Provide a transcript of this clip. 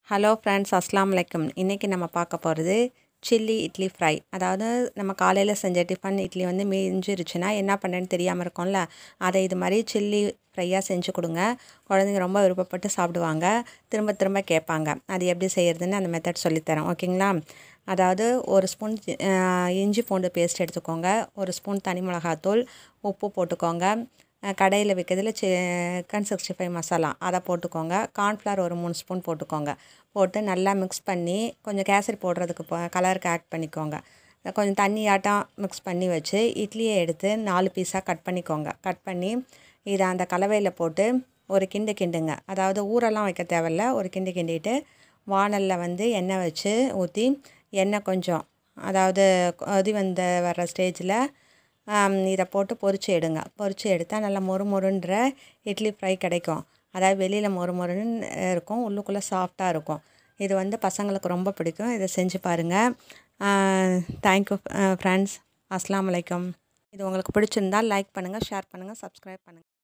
hello friends அஸ்லாம் வலைக்கம் இன்றைக்கி நம்ம பார்க்க போகிறது சில்லி இட்லி ஃப்ரை அதாவது நம்ம காலையில் செஞ்ச டிஃபன் இட்லி வந்து மிஞ்சிருச்சுன்னா என்ன பண்ணுறேன்னு தெரியாமல் இருக்கோம்ல அதை இது மாதிரி சில்லி ஃப்ரையாக செஞ்சு கொடுங்க குழந்தைங்க ரொம்ப விருப்பப்பட்டு சாப்பிடுவாங்க திரும்ப திரும்ப கேட்பாங்க அது எப்படி செய்கிறதுன்னு அந்த மெத்தட் சொல்லித்தரேன் ஓகேங்களா அதாவது ஒரு ஸ்பூன் இஞ்சி பூண்டு பேஸ்ட் எடுத்துக்கோங்க ஒரு ஸ்பூன் தனி மிளகாத்தூள் உப்பு போட்டுக்கோங்க கடையில் விற்கிறதுல சிக்கன் சிக்ஸ்டி ஃபைவ் மசாலா அதை போட்டுக்கோங்க கார்ன்ஃப்ளவர் ஒரு மூணு ஸ்பூன் போட்டுக்கோங்க போட்டு நல்லா மிக்ஸ் பண்ணி கொஞ்சம் கேசரி போடுறதுக்கு கலருக்கு ஆட் பண்ணிக்கோங்க கொஞ்சம் தண்ணியாட்டம் மிக்ஸ் பண்ணி வச்சு இட்லியை எடுத்து நாலு பீஸாக கட் பண்ணிக்கோங்க கட் பண்ணி இதை அந்த கலவையில் போட்டு ஒரு கிண்டு கிண்டுங்க அதாவது ஊரெல்லாம் வைக்க தேவையில்ல ஒரு கிண்டு கிண்டிட்டு வானலில் வந்து எண்ணெய் வச்சு ஊற்றி எண்ணெய் கொஞ்சம் அதாவது கொதி வந்த வர்ற ஸ்டேஜில் இதை போட்டு பொரிச்சு எடுங்க பொரிச்சு எடுத்தால் நல்லா மொறு மொறுன்ற இட்லி ஃப்ரை கிடைக்கும் அதாவது வெளியில் மொறு மொறுன்னு இருக்கும் உள்ளுக்குள்ளே சாஃப்டாக இருக்கும் இது வந்து பசங்களுக்கு ரொம்ப பிடிக்கும் இதை செஞ்சு பாருங்கள் தேங்க்யூ ஃப்ரெண்ட்ஸ் அஸ்லாம் வலைக்கம் இது உங்களுக்கு பிடிச்சிருந்தால் லைக் பண்ணுங்கள் ஷேர் பண்ணுங்கள் சப்ஸ்கிரைப் பண்ணுங்கள்